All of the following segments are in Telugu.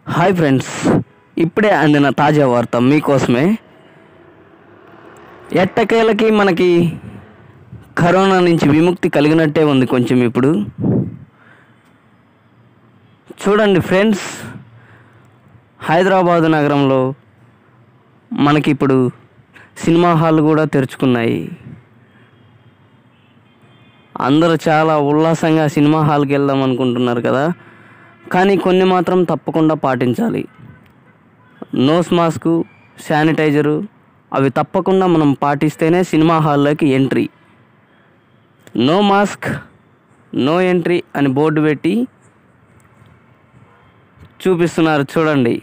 హాయ్ ఫ్రెండ్స్ ఇప్పుడే అందిన తాజా వార్త మీకోసమే ఎట్టకేలకి మనకి కరోనా నుంచి విముక్తి కలిగినట్టే ఉంది కొంచెం ఇప్పుడు చూడండి ఫ్రెండ్స్ హైదరాబాదు నగరంలో మనకి ఇప్పుడు సినిమా హాల్ కూడా తెరుచుకున్నాయి అందరూ చాలా ఉల్లాసంగా సినిమా హాల్కి వెళ్దాం అనుకుంటున్నారు కదా కానీ కొన్ని మాత్రం తప్పకుండా పాటించాలి నోస్ మాస్కు శానిటైజరు అవి తప్పకుండా మనం పాటిస్తేనే సినిమా హాల్లోకి entry no mask no entry అని బోర్డు పెట్టి చూపిస్తున్నారు చూడండి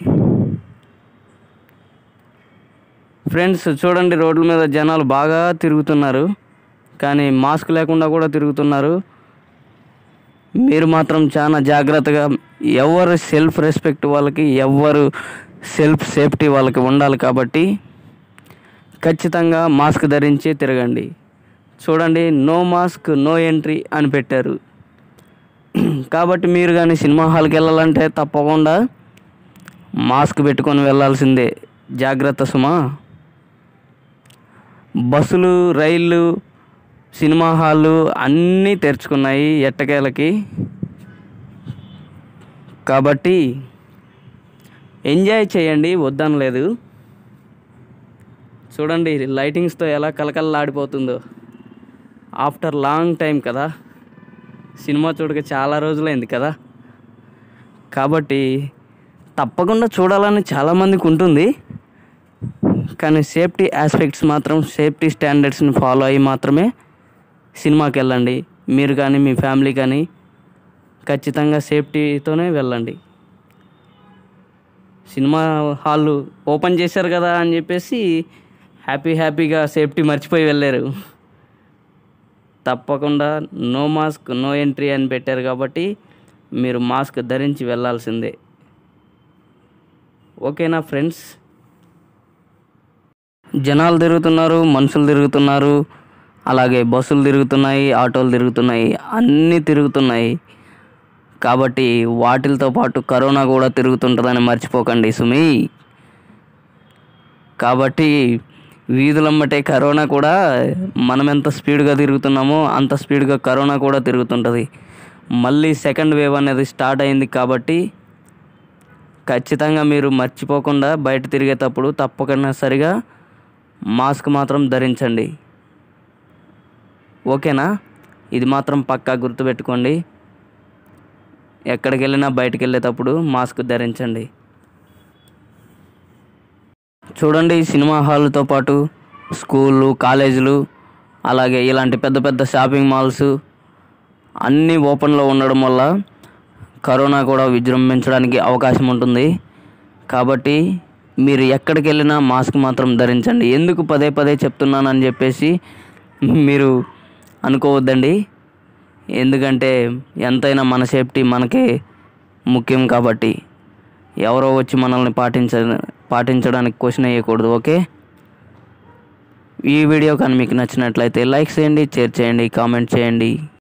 ఫ్రెండ్స్ చూడండి రోడ్ల మీద జనాలు బాగా తిరుగుతున్నారు కానీ మాస్క్ లేకుండా కూడా తిరుగుతున్నారు మీరు మాత్రం చాలా జాగ్రత్తగా ఎవరు సెల్ఫ్ రెస్పెక్ట్ వాళ్ళకి ఎవరు సెల్ఫ్ సేఫ్టీ వాళ్ళకి ఉండాలి కాబట్టి ఖచ్చితంగా మాస్క్ ధరించి తిరగండి చూడండి నో మాస్క్ నో ఎంట్రీ అని పెట్టారు కాబట్టి మీరు కానీ సినిమా హాల్కి వెళ్ళాలంటే తప్పకుండా మాస్క్ పెట్టుకొని వెళ్ళాల్సిందే జాగ్రత్త సుమా బస్సులు రైళ్ళు సినిమా హాళ్ళు అన్నీ తెరుచుకున్నాయి ఎట్టకేలకి కాబట్టి ఎంజాయ్ చేయండి వద్దనలేదు చూడండి లైటింగ్స్తో ఎలా కలకలలాడిపోతుందో ఆఫ్టర్ లాంగ్ టైం కదా సినిమా చూడక చాలా రోజులైంది కదా కాబట్టి తప్పకుండా చూడాలని చాలామందికి ఉంటుంది కానీ సేఫ్టీ ఆస్పెక్ట్స్ మాత్రం సేఫ్టీ స్టాండర్డ్స్ని ఫాలో అయ్యి మాత్రమే సినిమాకి వెళ్ళండి మీరు కానీ మీ ఫ్యామిలీ కానీ ఖచ్చితంగా సేఫ్టీతోనే వెళ్ళండి సినిమా హాల్ ఓపెన్ చేశారు కదా అని చెప్పేసి హ్యాపీ హ్యాపీగా సేఫ్టీ మర్చిపోయి వెళ్ళారు తప్పకుండా నో మాస్క్ నో ఎంట్రీ అని పెట్టారు కాబట్టి మీరు మాస్క్ ధరించి వెళ్ళాల్సిందే ఓకేనా ఫ్రెండ్స్ జనాలు తిరుగుతున్నారు మనుషులు తిరుగుతున్నారు అలాగే బస్సులు తిరుగుతున్నాయి ఆటోలు తిరుగుతున్నాయి అన్నీ తిరుగుతున్నాయి కాబట్టి వాటిలతో పాటు కరోనా కూడా తిరుగుతుంటుందని మర్చిపోకండి సుమి కాబట్టి వీధులమ్మటే కరోనా కూడా మనం ఎంత స్పీడ్గా తిరుగుతున్నామో అంత స్పీడ్గా కరోనా కూడా తిరుగుతుంటుంది మళ్ళీ సెకండ్ వేవ్ అనేది స్టార్ట్ అయింది కాబట్టి ఖచ్చితంగా మీరు మర్చిపోకుండా బయట తిరిగేటప్పుడు తప్పకుండా సరిగా మాస్క్ మాత్రం ధరించండి ఓకేనా ఇది మాత్రం పక్కా గుర్తుపెట్టుకోండి ఎక్కడికి వెళ్ళినా బయటకు వెళ్ళేటప్పుడు మాస్క్ ధరించండి చూడండి సినిమా హాల్తో పాటు స్కూళ్ళు కాలేజీలు అలాగే ఇలాంటి పెద్ద పెద్ద షాపింగ్ మాల్స్ అన్నీ ఓపెన్లో ఉండడం వల్ల కరోనా కూడా విజృంభించడానికి అవకాశం ఉంటుంది కాబట్టి మీరు ఎక్కడికి వెళ్ళినా మాస్క్ మాత్రం ధరించండి ఎందుకు పదే పదే చెప్తున్నానని చెప్పేసి మీరు అనుకోవద్దండి ఎందుకంటే ఎంతైనా మన సేఫ్టీ మనకే ముఖ్యం కాబట్టి ఎవరో వచ్చి మనల్ని పాటించ పాటించడానికి క్వశ్చన్ వేయకూడదు ఓకే ఈ వీడియో కానీ మీకు నచ్చినట్లయితే లైక్ చేయండి షేర్ చేయండి కామెంట్ చేయండి